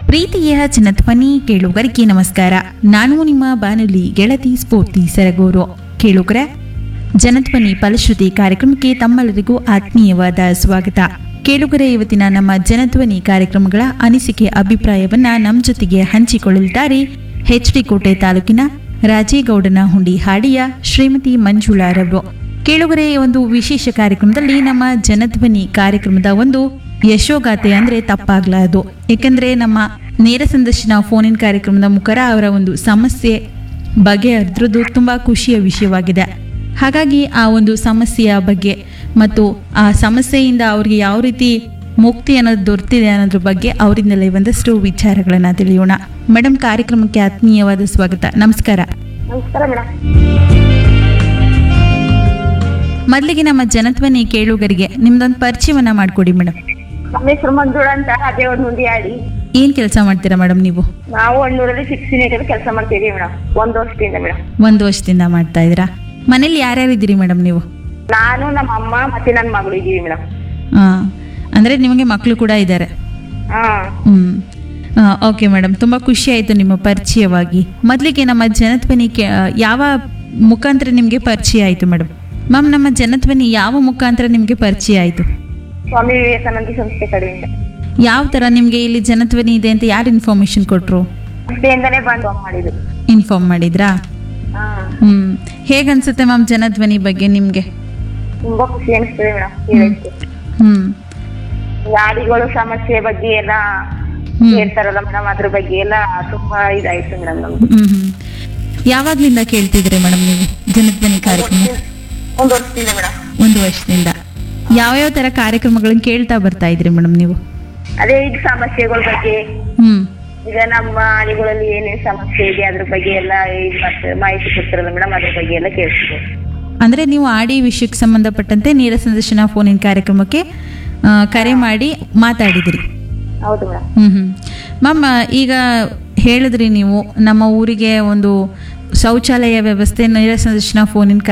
ಪ್ರೀತಿಯ ಜನಧ್ವನಿ ಕೇಳುಗರಿಗೆ ನಮಸ್ಕಾರ ನಾನು ನಿಮ್ಮ ಬಾನುಲಿ ಗೆಳತಿ ಸ್ಫೂರ್ತಿ ಸರಗೂರು ಕೇಳುಗರೆ ಜನಧ್ವನಿ ಫಲಶ್ರುತಿ ಕಾರ್ಯಕ್ರಮಕ್ಕೆ ತಮ್ಮೆಲ್ಲರಿಗೂ ಆತ್ಮೀಯವಾದ ಸ್ವಾಗತ ಕೇಳುಗರೆ ಇವತ್ತಿನ ನಮ್ಮ ಜನಧ್ವನಿ ಕಾರ್ಯಕ್ರಮಗಳ ಅನಿಸಿಕೆ ಅಭಿಪ್ರಾಯವನ್ನ ನಮ್ಮ ಜೊತೆಗೆ ಹಂಚಿಕೊಳ್ಳಲಿದ್ದಾರೆ ಎಚ್ ಡಿ ಕೋಟೆ ತಾಲೂಕಿನ ರಾಜೇಗೌಡನ ಹುಂಡಿ ಹಾಡಿಯ ಶ್ರೀಮತಿ ಮಂಜುಳಾರವರು ಕೇಳುಗರೆ ಈ ಒಂದು ವಿಶೇಷ ಕಾರ್ಯಕ್ರಮದಲ್ಲಿ ನಮ್ಮ ಜನಧ್ವನಿ ಕಾರ್ಯಕ್ರಮದ ಒಂದು ಯಶೋಗಾಥೆ ಅಂದ್ರೆ ತಪ್ಪಾಗ್ಲಾರದು ಏಕೆಂದ್ರೆ ನಮ್ಮ ನೇರ ಸಂದರ್ಶನ ಫೋನಿನ್ ಕಾರ್ಯಕ್ರಮದ ಮುಖರ ಅವರ ಒಂದು ಸಮಸ್ಯೆ ಬಗೆಹರಿದ್ರದ್ದು ತುಂಬಾ ಖುಷಿಯ ವಿಷಯವಾಗಿದೆ ಹಾಗಾಗಿ ಆ ಒಂದು ಸಮಸ್ಯೆಯ ಬಗ್ಗೆ ಮತ್ತು ಆ ಸಮಸ್ಯೆಯಿಂದ ಅವ್ರಿಗೆ ಯಾವ ರೀತಿ ಮುಕ್ತಿ ಅನ್ನೋದು ದೊರೆತಿದೆ ಅನ್ನೋದ್ರ ಬಗ್ಗೆ ಅವರಿಂದಲೇ ಒಂದಷ್ಟು ವಿಚಾರಗಳನ್ನ ತಿಳಿಯೋಣ ಮೇಡಮ್ ಕಾರ್ಯಕ್ರಮಕ್ಕೆ ಆತ್ಮೀಯವಾದ ಸ್ವಾಗತ ನಮಸ್ಕಾರ ನಮಸ್ಕಾರ ಮೇಡಮ್ ಮೊದಲಿಗೆ ನಮ್ಮ ಜನತ್ವನಿ ಕೇಳುಗರಿಗೆ ನಿಮ್ದೊಂದು ಪರಿಚಯವನ್ನ ಮಾಡಿಕೊಡಿ ಮೇಡಮ್ ನಮ್ಮ ಹೆಸರು ಮಂಜುಳ ಅಂತ ಅದೇ ಒಂದು ಹುಂಡಿ ಆಡಿ ಏನ್ ಕೆಲಸ ಮಾಡ್ತೀರಾ ಮೇಡಮ್ ನೀವು ನಾವು ಹಣ್ಣೂರಲ್ಲಿ ಶಿಕ್ಷಣ ಕೆಲಸ ಮಾಡ್ತೀವಿ ಮೇಡಮ್ ಒಂದು ವರ್ಷದಿಂದ ಮೇಡಮ್ ಒಂದು ವರ್ಷದಿಂದ ಮಾಡ್ತಾ ಇದ್ದೀರಾ ಮನೇಲಿ ಯಾರ್ಯಾರು ಇದ್ದೀರಿ ಮೇಡಮ್ ನೀವು ನಾನು ನಮ್ಮ ಅಮ್ಮ ಮತ್ತೆ ನನ್ನ ಮಗಳು ಇದ್ದೀವಿ ಮೇಡಮ್ ಆ, ಅಂದ್ರೆ ನಿಮಗೆ ಮಕ್ಕಳು ಕೂಡ ಇದ್ದಾರೆ ಹಾ ಹ್ಮ್ ಓಕೆ ಮೇಡಮ್ ತುಂಬಾ ಖುಷಿ ಆಯ್ತು ನಿಮ್ಮ ಪರಿಚಯವಾಗಿ ಮೊದಲಿಗೆ ನಮ್ಮ ಜನಧ್ವನಿ ಕೇ- ಆ, ಯಾವ ಮುಖಾಂತರ ನಿಮಗೆ ಪರಿಚಯ ಆಯ್ತು ಮೇಡಮ್ ಮ್ಯಾಮ್ ನಮ್ಮ ಜನಧ್ವನಿ ಯಾವ ಮುಖಾಂತರ ನಿಮಗೆ ಪರಿಚಯ ಆಯ್ತು ಸ್ವಾಮಿ ವಿವೇಕಾನಂದ ಸಂಸ್ಥೆ ಕಡೆಯಿಂದ ಯಾವ ಥರ ನಿಮಗೆ ಇಲ್ಲಿ ಜನಧ್ವನಿ ಇದೆ ಅಂತ ಯಾರು ಇನ್ಫಾರ್ಮೇಶನ್ ಕೊಟ್ಟರು ಸಂಸ್ಥೆಯಿಂದನೇ ಬಂದು ಮಾಡಿದ್ದು ಇನ್ಫಾರ್ಮ್ ಮಾಡಿದ್ರಾ ಹಾ ಹ್ಮ್ ಹೇಗನ್ಸುತ್ತೆ ಮ್ಯಾಮ್ ಜನಧ್ವನಿ ಬಗ್ಗೆ ನಿಮಗೆ ತುಂಬಾ ಖುಷಿ ಅನಿಸ್ತದೆ ಮೇಡಮ್ ಹೇಳಕ್ಕೆ ಹ್ಮ್ ಗಾಡಿಗಳು ಸಮಸ್ಯೆ ಬಗ್ಗೆ ಎಲ್ಲ ಹ್ಮ್. ಹೇಳ್ತಾರಲ್ಲ ಮೇಡಮ್ ಅದ್ರ ಬಗ್ಗೆ ಎಲ್ಲ ತುಂಬಾ ಇದಾಯ್ತು ಮೇಡಮ್ ನಮ್ಗೆ ಹ್ಮ್ ಹ್ಮ್ ಯಾವಾಗ್ಲಿಂದ ಕೇಳ್ತಿದ್ರಿ ಮೇಡಮ್ ನೀವು ಜನಧ್ವನಿ ಕಾರ್ಯಕ್ರಮ ಒಂದು ವರ್ಷದಿಂದ ಮೇಡಮ್ ಒಂದು ವರ್ಷದಿಂದ ಯಾವ್ಯಾವ ತರ ಕಾರ್ಯಕ್ರಮಗಳನ್ನ ಕೇಳ್ತಾ ಬರ್ತಾ ಇದ್ರಿ ಮೇಡಮ್ ನೀವು ಅದೇ ಈಗ ಸಮಸ್ಯೆಗಳ ಬಗ್ಗೆ ಹ್ಮ್ ಈಗ ನಮ್ಮ ಹಳ್ಳಿಗಳಲ್ಲಿ ಏನೇನ್ ಸಮಸ್ಯೆ ಇದೆ ಅದ್ರ ಬಗ್ಗೆ ಎಲ್ಲ ಇದ್ ಮಾಡ್ತಾರೆ ಮಾಹಿತಿ ಕೊಡ್ತಾರಲ್ಲ ಮೇಡಮ್ ಅದ್ರ ಬಗ್ಗೆ ಎಲ್ಲ ಕೇಳ್ತಿದ್ದೆ ಅಂದ್ರೆ ನೀವು ಆಡಿ ವಿಷಯಕ್ಕೆ ಸಂಬಂಧಪಟ್ಟಂತೆ ನೇರ ಸಂದರ್ಶನ ಫೋನಿನ ಕಾರ್ಯಕ್ರಮಕ್ಕೆ ಆ, ಕರೆ ಮಾಡಿ ಮಾತಾಡಿದಿರಿ ಹೌದು ಮೇಡಮ್ ಹ್ಮ್ ಹ್ಮ್ ಮ್ಯಾಮ್ ಈಗ ಹೇಳಿದ್ರಿ ನೀವು ನಮ್ಮ ಊರಿಗೆ ಒಂದು ಶೌಚಾಲಯ ವ್ಯವಸ್ಥೆ ನೇರ ಸಂದರ್ಶನ ಫೋನಿನ